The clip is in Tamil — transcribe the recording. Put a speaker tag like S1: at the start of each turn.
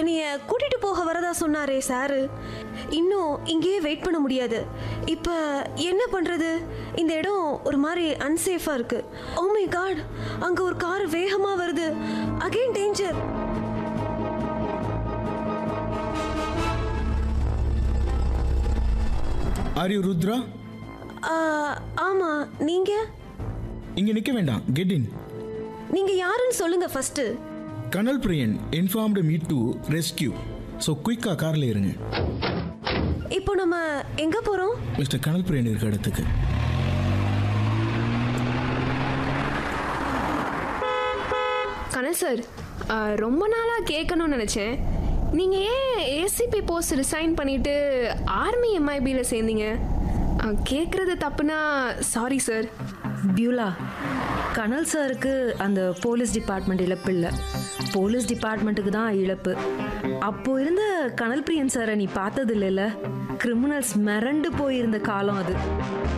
S1: என்னைய கூட்டிட்டு போக வரதா சொன்னாரே சாரு இன்னும் இங்கேயே வெயிட் பண்ண முடியாது இப்ப என்ன பண்றது இந்த இடம் ஒரு மாதிரி அன்சேஃபா இருக்கு ஓ மை காட் அங்க ஒரு கார் வேகமா வருது again danger
S2: are you Rudra
S1: ஆமா நீங்க
S2: இங்க நிக்க வேண்டாம் கெட் இன்
S1: நீங்க யாருன்னு சொல்லுங்க first
S2: Kanal Priyan informed me to rescue so குயிக்கா கார்ல இருங்க
S1: இப்போ நம்ம எங்க போறோம்
S2: மிஸ்டர் கனல் பிரியன் இருக்க இடத்துக்கு
S3: கனல் சார் ஆ, ரொம்ப நாளாக கேட்கணும்னு நினச்சேன் நீங்கள் ஏன் ஏசிபி போஸ்ட் ரிசைன் பண்ணிட்டு ஆர்மி எம்ஐபியில் சேர்ந்தீங்க ஆ, கேட்குறது தப்புனா சாரி சார்
S4: பியூலா கனல் சாருக்கு அந்த போலீஸ் டிபார்ட்மெண்ட் இழப்பு இல்லை போலீஸ் டிபார்ட்மெண்ட்டுக்கு தான் இழப்பு அப்போ இருந்த கனல் பிரியன் சாரை நீ பார்த்தது இல்லைல்ல கிரிமினல்ஸ் மிரண்டு போயிருந்த காலம் அது